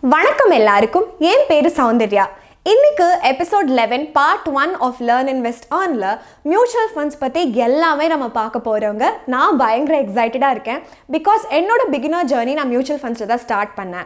வணக்கம் எல்லாருக்கும் என் பேரு சௌந்தர்யா இன்னைக்கு episode eleven part one of learn invest ஆன்ல மியூச்சுவல் ஃபண்ட்ஸ் பற்றி எல்லாமே நம்ம பார்க்க போகிறவங்க நான் பயங்கர எக்ஸைட்டடாக இருக்கேன் பிகாஸ் என்னோட பிகினர் ஜேர்னி நான் மியூச்சுவல் ஃபண்ட்ஸில் தான் ஸ்டார்ட் பண்ணேன்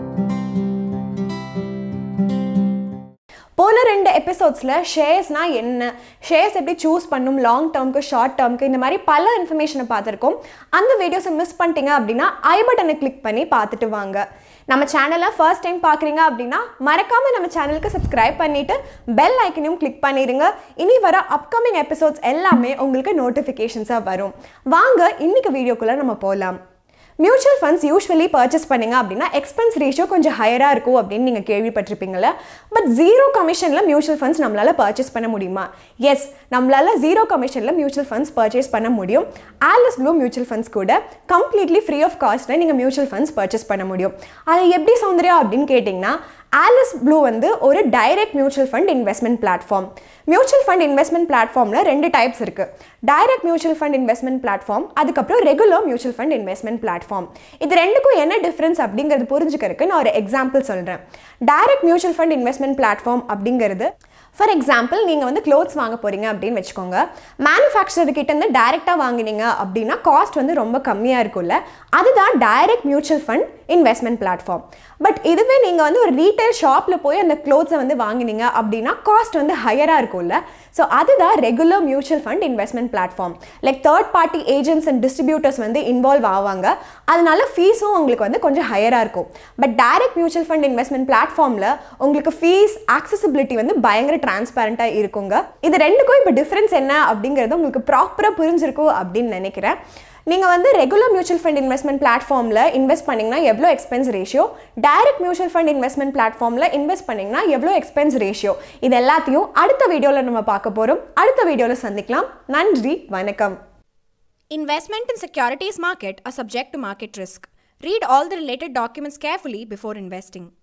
போன ரெண்டு எபிசோட்ஸில் ஷேர்ஸ்னால் என்ன ஷேர்ஸ் எப்படி சூஸ் பண்ணும் லாங் டேர்ம்க்கு ஷார்ட் டேர்ம்க்கு இந்த மாதிரி பல இன்ஃபர்மேஷனை பார்த்துருக்கோம் அந்த வீடியோஸை மிஸ் பண்ணிட்டீங்க அப்படின்னா ஐ பட்டனை கிளிக் பண்ணி பார்த்துட்டு வாங்க நம்ம சேனலை ஃபர்ஸ்ட் டைம் பார்க்குறீங்க அப்படின்னா மறக்காமல் நம்ம சேனலுக்கு சப்ஸ்கிரைப் பண்ணிவிட்டு பெல் ஐக்கனையும் கிளிக் பண்ணிடுங்க இனி வர அப்கமிங் எபிசோட்ஸ் எல்லாமே உங்களுக்கு நோட்டிஃபிகேஷன்ஸாக வரும் வாங்க இன்னைக்கு வீடியோக்குள்ளே நம்ம போகலாம் மியூச்சுவல் ஃபண்ட்ஸ் யூஸ்வலி பர்ச்சேஸ் பண்ணீங்க அப்படின்னா எக்ஸ்பென்ஸ் ரேஷியோ கொஞ்சம் ஹையராக இருக்கும் அப்படின்னு நீங்கள் கேள்விப்பட்டிருப்பீங்கள பட் ஜீரோ கமிஷனில் மியூச்சுவல் ஃபண்ட்ஸ் நம்மளால் பர்ச்சேஸ் பண்ண முடியுமா எஸ் நம்மளால் ஜீரோ கமிஷனில் மியூச்சுவல் ஃபண்ட்ஸ் பர்ச்சேஸ் பண்ண முடியும் ஆலிஸ் ப்ளூ மியூச்சுவல் ஃபண்ட்ஸ் கூட கம்ப்ளீட்லி ஃப்ரீ ஆஃப் காஸ்ட்டில் நீங்கள் மியூச்சுவல் ஃபண்ட்ஸ் பர்ச்சேஸ் பண்ண முடியும் அதை எப்படி சௌந்தர்யா அப்படின்னு கேட்டிங்கன்னா ஆலிஸ் ப்ளூ வந்து ஒரு direct mutual fund investment platform mutual fund investment பிளாட்ஃபார்மில் ரெண்டு டைப்ஸ் இருக்குது direct mutual fund investment platform அதுக்கப்புறம் regular mutual fund investment platform இது ரெண்டுக்கும் என்ன டிஃப்ரென்ஸ் அப்படிங்கிறது புரிஞ்சுக்கிறதுக்கு நான் ஒரு எக்ஸாம்பிள் சொல்கிறேன் direct mutual fund investment platform அப்படிங்கிறது ஃபார் எக்ஸாம்பிள் நீங்கள் வந்து க்ளோத்ஸ் வாங்க போகிறீங்க அப்படின்னு வச்சுக்கோங்க மேனுஃபேக்சரர் கிட்டேருந்து டைரெக்டாக வாங்கினீங்க அப்படின்னா காஸ்ட் வந்து ரொம்ப கம்மியாக இருக்கும்ல அதுதான் direct mutual fund investment platform but இதுவே நீங்கள் வந்து ஒரு ரீட்டைல் ஷாப்பில் போய் அந்த க்ளோத்ஸை வந்து வாங்கினீங்க அப்படின்னா காஸ்ட் வந்து ஹையராக இருக்கும்ல ஸோ அதுதான் regular mutual fund investment platform like third party agents and distributors வந்து இன்வால்வ் ஆவாங்க அதனால ஃபீஸும் உங்களுக்கு வந்து கொஞ்சம் ஹையராக இருக்கும் but direct mutual fund investment பிளாட்ஃபார்மில் உங்களுக்கு ஃபீஸ் ஆக்சசிபிலிட்டி வந்து பயங்கர டிரான்ஸ்பேரண்ட்டாக இருக்குங்க இது ரெண்டுக்கும் இப்போ டிஃப்ரென்ஸ் என்ன அப்படிங்கிறது உங்களுக்கு ப்ராப்பராக புரிஞ்சிருக்கும் அப்படின்னு நினைக்கிறேன் நீங்கள் வந்து ரெகுலர் மியூச்சுவல் ஃபண்ட் இன்வெஸ்ட்மெண்ட் பிளாட்ஃபார்மில் இன்வெஸ்ட் பண்ணிங்கன்னா எவ்வளோ expense ratio direct mutual fund investment பிளாட்ஃபார்மில் இன்வெஸ்ட் பண்ணிங்கன்னா எவ்வளோ எக்ஸ்பென்ஸ் ரேஷியோ இது எல்லாத்தையும் அடுத்த வீடியோவில் நம்ம பார்க்க போகிறோம் அடுத்த வீடியோவில் சந்திக்கலாம் நன்றி வணக்கம் Investment in securities market are subject to market risk. Read all the related documents carefully before investing.